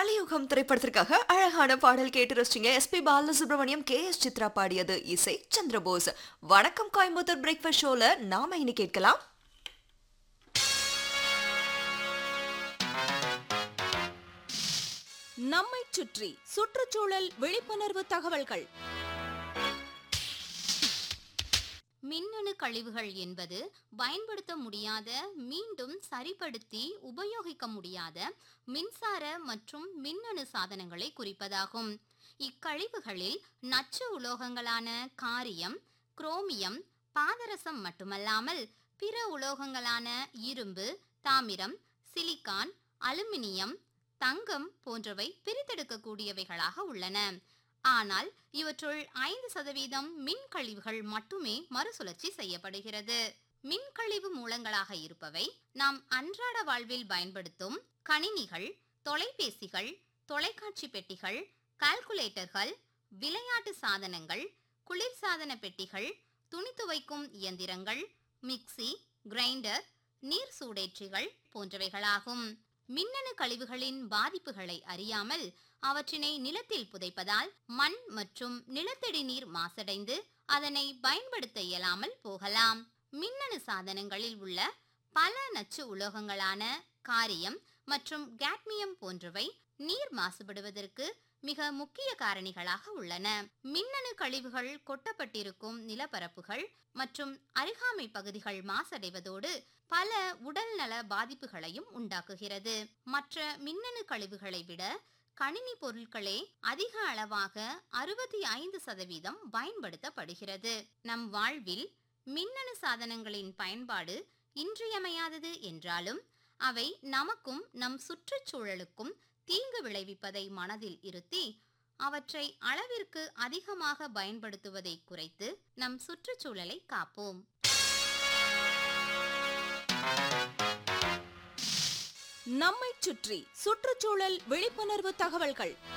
கலியுகம் திரைப்படத்திற்காக அழகான பாடல் கேட்டு ரசிச்சிங்க SP Balasubramaniam K S Chitra பாடியது இசை சந்திரபோஸ் வணக்கம் கோயம்புத்தூர் பிரேக்ஃபாஸ்ட் ஷோல நாம இனி கேட்கலாம் நம்மைச் சுற்றி சுற்றுச்சூழல் விழிப்புணர்வு தகவல்கள் மின்னணு கழிவுகள் என்பது பயன்படுத்த முடியாத மீண்டும் சரிப்படுத்தி உபயோகிக்க முடியாத மின்சார மற்றும் மின்னணு சாதனங்களை குறிப்பதாகும் இக்கழிவுகளில் நச்சு உலோகங்களான காரியம் குரோமியம் பாதரசம் மட்டுமல்லாமல் பிற உலோகங்களான இரும்பு தாமிரம் சிலிக்கான் அலுமினியம் தங்கம் போன்றவை பிரித்தெடுக்கக்கூடியவைகளாக உள்ளன ஆனால் இவற்றுள் ஐந்து சதவீதம் மின் கழிவுகள் மட்டுமே மறுசுழற்சி செய்யப்படுகிறது மின் கழிவு மூலங்களாக இருப்பவை நாம் அன்றாட வாழ்வில் பயன்படுத்தும் கணினிகள் தொலைபேசிகள் தொலைக்காட்சி பெட்டிகள் கால்குலேட்டர்கள் விளையாட்டு சாதனங்கள் குளிர்சாதன பெட்டிகள் துணி துவைக்கும் இயந்திரங்கள் மிக்சி கிரைண்டர் நீர் சூடேற்றிகள் போன்றவைகளாகும் மின்னணு கழிவுகளின் பாதிப்புகளை அறியாமல் அவற்றினை நிலத்தில் புதைப்பதால் மண் மற்றும் நிலத்தடி நீர் மாசடைந்து அதனை பயன்படுத்த இயலாமல் போகலாம் மின்னணு சாதனங்களில் உள்ள பல நச்சு உலோகங்களான காரியம் மற்றும் கேட்மியம் போன்றவை நீர் மாசுபடுவதற்கு மிக முக்கிய காரணிகளாக உள்ளன மின்னணு கழிவுகள் கொட்டப்பட்டிருக்கும் நிலப்பரப்புகள் மற்றும் அருகாமை பகுதிகள் மாசடைவதோடு பல உடல்நல பாதிப்புகளையும் உண்டாக்குகிறது மற்ற மின்னணு கழிவுகளை விட கணினி பொருட்களே அதிக அளவாக அறுபத்தி ஐந்து சதவீதம் பயன்படுத்தப்படுகிறது நம் வாழ்வில் மின்னணு சாதனங்களின் பயன்பாடு இன்றியமையாதது என்றாலும் அவை நமக்கும் நம் சுற்றுச்சூழலுக்கும் தீங்கு விளைவிப்பதை மனதில் இருத்தி அவற்றை அளவிற்கு அதிகமாக பயன்படுத்துவதை குறைத்து நம் சுற்றுச்சூழலை காப்போம் நம்மைச் சுற்றி சுற்றுச்சூழல் விழிப்புணர்வு தகவல்கள்